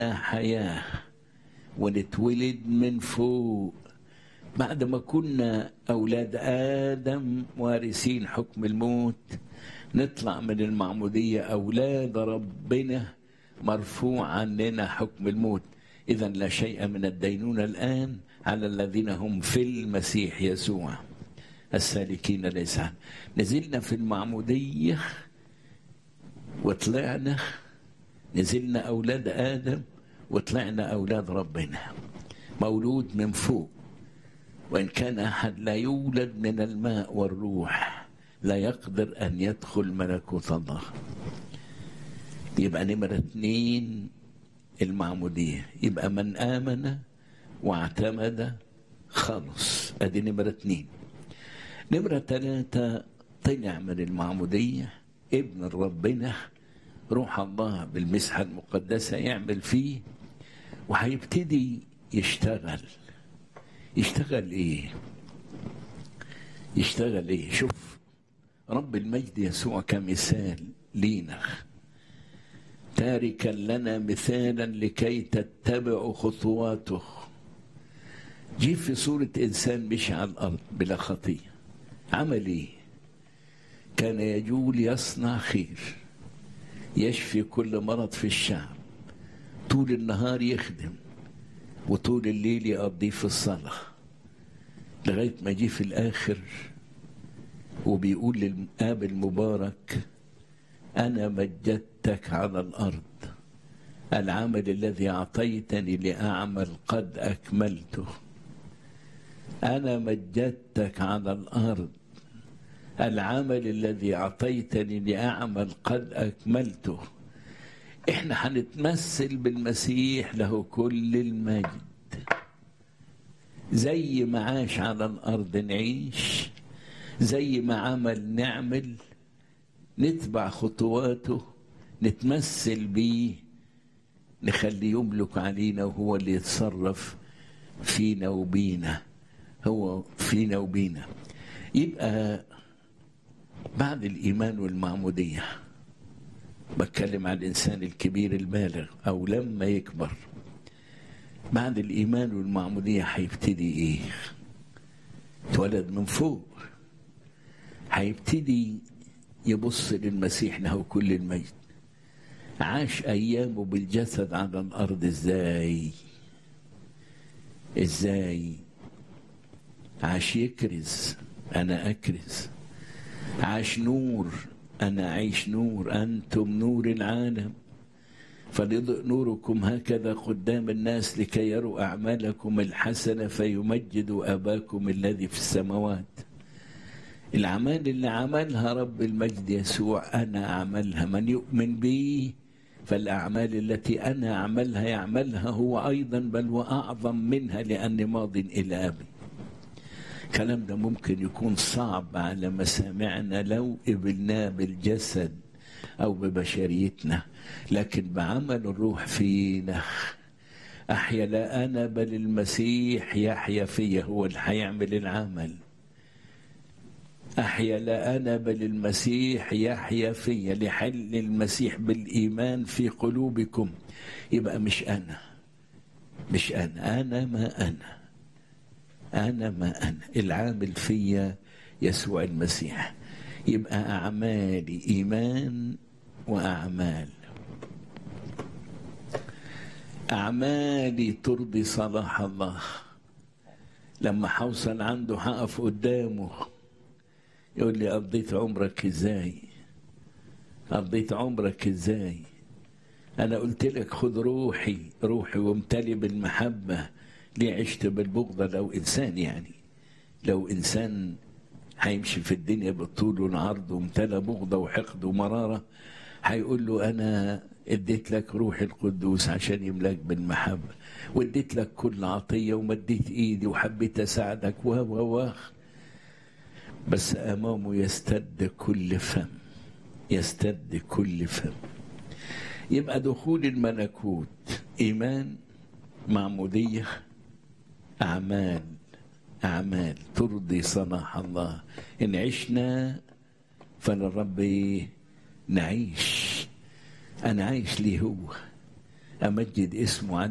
حياة ونتولد من فوق بعد ما كنا أولاد آدم وارثين حكم الموت نطلع من المعمودية أولاد ربنا مرفوع عننا حكم الموت إذا لا شيء من الدينونة الآن على الذين هم في المسيح يسوع السالكين الإسعاد نزلنا في المعمودية وطلعنا نزلنا أولاد آدم وطلعنا أولاد ربنا مولود من فوق وإن كان أحد لا يولد من الماء والروح لا يقدر أن يدخل ملكوت الله يبقى نمرة اتنين المعمودية يبقى من آمن واعتمد خلص ادي نمرة اتنين نمرة تلاتة طلع من المعمودية ابن ربنا روح الله بالمسحة المقدسة يعمل فيه وهيبتدي يشتغل يشتغل ايه يشتغل ايه شوف رب المجد يسوع كمثال لينا تاركا لنا مثالا لكي تتبعوا خطواته جه في صورة إنسان مشي على الأرض بلا خطية عمل إيه؟ كان يجول يصنع خير يشفي كل مرض في الشعب طول النهار يخدم وطول الليل يقضيه في الصلاة لغاية ما جه في الآخر وبيقول للآب المبارك أنا مجدتك على الأرض العمل الذي أعطيتني لأعمل قد أكملته أنا مجدتك على الأرض العمل الذي أعطيتني لأعمل قد أكملته إحنا هنتمثل بالمسيح له كل المجد زي ما عاش على الأرض نعيش زي ما عمل نعمل نتبع خطواته نتمثل بيه نخليه يملك علينا وهو اللي يتصرف فينا وبينا هو فينا وبينا يبقى بعد الإيمان والمعمودية بتكلم عن الإنسان الكبير البالغ أو لما يكبر بعد الإيمان والمعمودية هيبتدي إيه؟ اتولد من فوق هيبتدي يبص للمسيح له كل المجد عاش ايامه بالجسد على الارض ازاي ازاي عاش يكرز انا اكرز عاش نور انا اعيش نور انتم نور العالم فليضئ نوركم هكذا قدام الناس لكي يروا اعمالكم الحسنه فيمجدوا اباكم الذي في السماوات الأعمال اللي عملها رب المجد يسوع أنا أعملها من يؤمن بي فالأعمال التي أنا أعملها يعملها هو أيضا بل وأعظم منها لأني ماض إلى أبي الكلام ده ممكن يكون صعب على مسامعنا لو قبلناه بالجسد أو ببشريتنا لكن بعمل الروح فينا أحيا لا أنا بل المسيح يحيا فيا هو اللي هيعمل العمل أحيا لا أنا بل المسيح يحيا فيا لحل المسيح بالإيمان في قلوبكم يبقى مش أنا مش أنا أنا ما أنا أنا ما أنا العامل فيا يسوع المسيح يبقى أعمالي إيمان وأعمال أعمالي ترضي صلاح الله لما حوصل عنده حقف قدامه يقول لي قضيت عمرك ازاي قضيت عمرك ازاي انا قلت لك خد روحي روحي وامتلي بالمحبة ليه عشت بالبغضة لو انسان يعني لو انسان هيمشي في الدنيا بالطول والعرض وامتلى بغضة وحقد ومرارة هيقول له انا اديت لك روحي القدوس عشان يملاك بالمحبة واديت لك كل عطية ومديت ايدي وحبيت اساعدك و و و بس امامه يستد كل فم يستد كل فم يبقى دخول الملكوت ايمان معموديه اعمال اعمال ترضي صلاح الله ان عشنا فللرب نعيش انا عايش ليه هو امجد اسمه